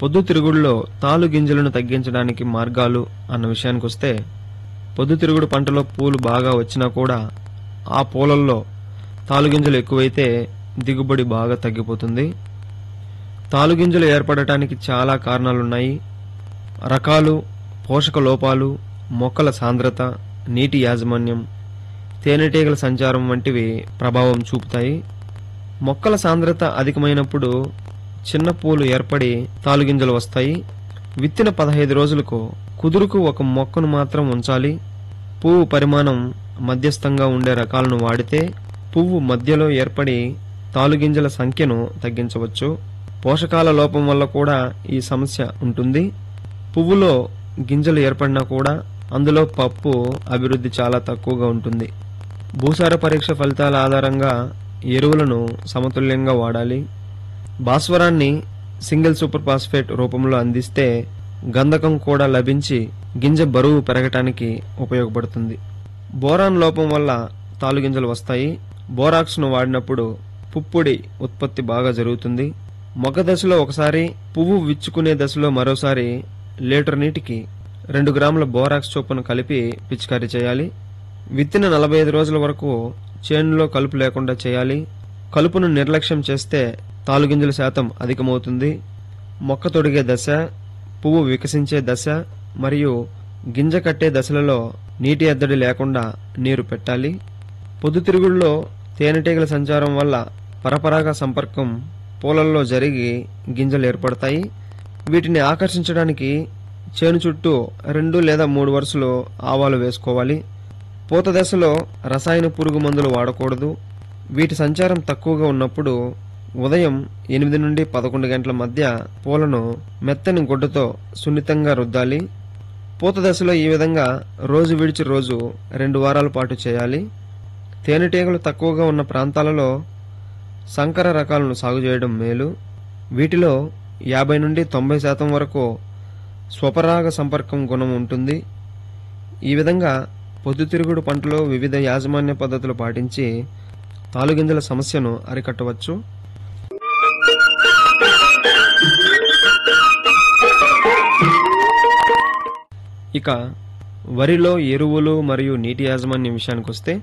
పొద్దుతిరుగుడులో తాలు గింజలను తగ్గించడానికి మార్గాలు అన్న విషయానికొస్తే పొద్దుతిరుగుడు పంటలో పూలు బాగా వచ్చినా కూడా ఆ పూలల్లో తాలుగింజలు ఎక్కువైతే దిగుబడి బాగా తగ్గిపోతుంది తాలుగింజలు ఏర్పడటానికి చాలా కారణాలున్నాయి రకాలు పోషక లోపాలు మొక్కల సాంద్రత నీటి యాజమాన్యం తేనెటీగల సంచారం వంటివి ప్రభావం చూపుతాయి మొక్కల సాంద్రత అధికమైనప్పుడు చిన్న పూలు ఏర్పడి తాలుగింజలు వస్తాయి విత్తిన పదహైదు రోజులకు కుదురుకు ఒక మొక్కను మాత్రం ఉంచాలి పువ్వు పరిమాణం మధ్యస్థంగా ఉండే రకాలను వాడితే పువ్వు మధ్యలో ఏర్పడి తాలుగింజల సంఖ్యను తగ్గించవచ్చు పోషకాల లోపం వల్ల కూడా ఈ సమస్య ఉంటుంది పువ్వులో గింజలు ఏర్పడినా కూడా అందులో పప్పు అభివృద్ధి చాలా తక్కువగా ఉంటుంది భూసార పరీక్ష ఫలితాల ఆధారంగా ఎరువులను సమతుల్యంగా వాడాలి భాస్వరాన్ని సింగిల్ సూపర్ ఫాస్ఫేట్ రూపంలో అందిస్తే గంధకం కూడా లభించి గింజ బరువు పెరగటానికి ఉపయోగపడుతుంది బోరాన్ లోపం వల్ల తాలుగింజలు వస్తాయి బోరాక్స్ను వాడినప్పుడు పుప్పొడి ఉత్పత్తి బాగా జరుగుతుంది మొగ్గ దశలో ఒకసారి పువ్వు విచ్చుకునే దశలో మరోసారి లీటర్ నీటికి రెండు గ్రాముల బోరాక్స్ చొప్పున కలిపి పిచికారీ చేయాలి విత్తిన నలభై ఐదు రోజుల వరకు చేనులో కలుపు లేకుండా చేయాలి కలుపును నిర్లక్ష్యం చేస్తే తాలుగింజల శాతం అధికమవుతుంది మొక్క తొడిగే దశ పువ్వు వికసించే దశ మరియు గింజ కట్టే దశలలో నీటి ఎద్దడి లేకుండా నీరు పెట్టాలి పొద్దుతిరుగుడులో తేనెటీగల సంచారం వల్ల పరపరాగ సంపర్కం పూలల్లో జరిగి గింజలు ఏర్పడతాయి వీటిని ఆకర్షించడానికి చేను చుట్టూ రెండు లేదా మూడు వరుసలు ఆవాలు వేసుకోవాలి పూత దశలో రసాయన పురుగు మందులు వాడకూడదు వీటి సంచారం తక్కువగా ఉన్నప్పుడు ఉదయం ఎనిమిది నుండి పదకొండు గంటల మధ్య పూలను మెత్తని గుడ్డతో సున్నితంగా రుద్దాలి పూత దశలో ఈ విధంగా రోజు విడిచి రోజు రెండు వారాల పాటు చేయాలి తేనెటీగలు తక్కువగా ఉన్న ప్రాంతాలలో సంకర రకాలను సాగు చేయడం మేలు వీటిలో యాభై నుండి తొంభై శాతం వరకు స్వపరాగ సంపర్కం గుణం ఉంటుంది ఈ విధంగా పొద్దుతిరుగుడు పంటలో వివిధ యాజమాన్య పద్ధతులు పాటించి తాలుగింజల సమస్యను అరికట్టవచ్చు ఇక వరిలో ఎరువులు మరియు నీటి యాజమాన్యం విషయానికి వస్తే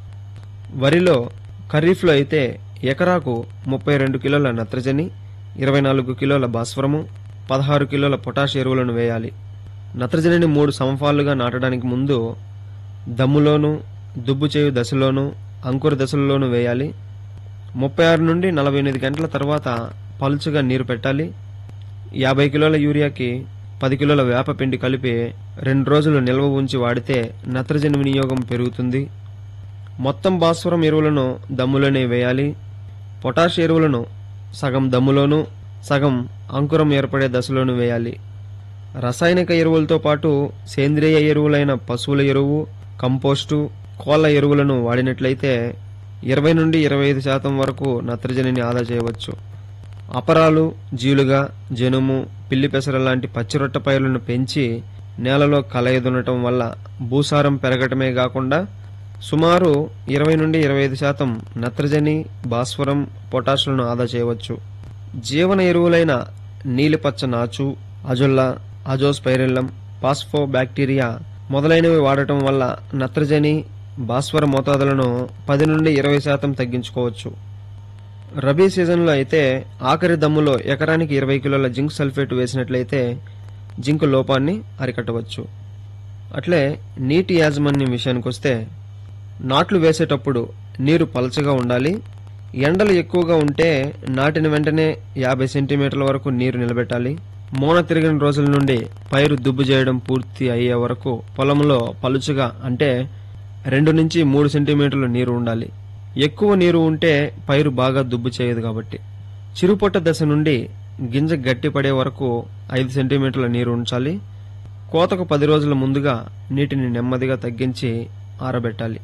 వరిలో ఖరీఫ్లో అయితే ఎకరాకు ముప్పై రెండు కిలోల నత్రజని ఇరవై నాలుగు కిలోల భాస్వరము పదహారు కిలోల పొటాష్ ఎరువులను వేయాలి నత్రజనిని మూడు సమఫాలుగా నాటడానికి ముందు దమ్ములోను దుబ్బు చేయు దశలోను అంకుర దశలలోనూ వేయాలి ముప్పై ఆరు నుండి నలభై ఎనిమిది గంటల తర్వాత పలుచగా నీరు పెట్టాలి యాభై కిలోల యూరియాకి పది కిలోల వేపపిండి కలిపి రెండు రోజులు నిల్వ ఉంచి వాడితే నత్రజని వినియోగం పెరుగుతుంది మొత్తం భాస్వరం ఎరువులను దమ్ములోనే వేయాలి పొటాష్ ఎరువులను సగం దమ్ములోను సగం అంకురం ఏర్పడే దశలోనూ వేయాలి రసాయనిక ఎరువులతో పాటు సేంద్రియ ఎరువులైన పశువుల ఎరువు కంపోస్టు కోళ్ల ఎరువులను వాడినట్లయితే ఇరవై నుండి ఇరవై ఐదు శాతం వరకు నత్రజనిని ఆదా చేయవచ్చు అపరాలు జీలుగా జనుము పిల్లి పెసర లాంటి పచ్చిరొట్ట పైర్లను పెంచి నేలలో కలయదునటం వల్ల భూసారం పెరగటమే కాకుండా సుమారు ఇరవై నుండి ఇరవై ఐదు శాతం నత్రజని భాస్వరం పొటాషులను ఆదా చేయవచ్చు జీవన ఎరువులైన నీలిపచ్చ నాచు అజొల్లా అజోస్పైరిల్లం పాస్ఫో బ్యాక్టీరియా మొదలైనవి వాడటం వల్ల నత్రజని భాస్వర మోతాదులను పది నుండి ఇరవై శాతం తగ్గించుకోవచ్చు రబీ సీజన్లో అయితే ఆఖరి దమ్ములో ఎకరానికి ఇరవై కిలోల జింక్ సల్ఫేట్ వేసినట్లయితే జింక్ లోపాన్ని అరికట్టవచ్చు అట్లే నీటి యాజమాన్యం విషయానికి వస్తే నాట్లు వేసేటప్పుడు నీరు పలచగా ఉండాలి ఎండలు ఎక్కువగా ఉంటే నాటిన వెంటనే యాభై సెంటీమీటర్ల వరకు నీరు నిలబెట్టాలి మోన తిరిగిన రోజుల నుండి పైరు దుబ్బు చేయడం పూర్తి అయ్యే వరకు పొలంలో పలుచగా అంటే రెండు నుంచి మూడు సెంటీమీటర్ల నీరు ఉండాలి ఎక్కువ నీరు ఉంటే పైరు బాగా దుబ్బు చేయదు కాబట్టి చిరుపొట్ట దశ నుండి గింజ గట్టిపడే వరకు ఐదు సెంటీమీటర్ల నీరు ఉంచాలి కోతకు పది రోజుల ముందుగా నీటిని నెమ్మదిగా తగ్గించి ఆరబెట్టాలి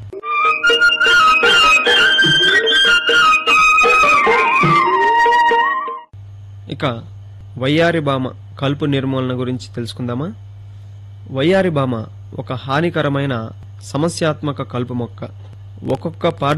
ఇక వయ్యారి బామ కలుపు నిర్మూలన గురించి తెలుసుకుందామా వయ్యారి బామ ఒక హానికరమైన సమస్యాత్మక కలుపు మొక్క ఒక్కొక్క పార్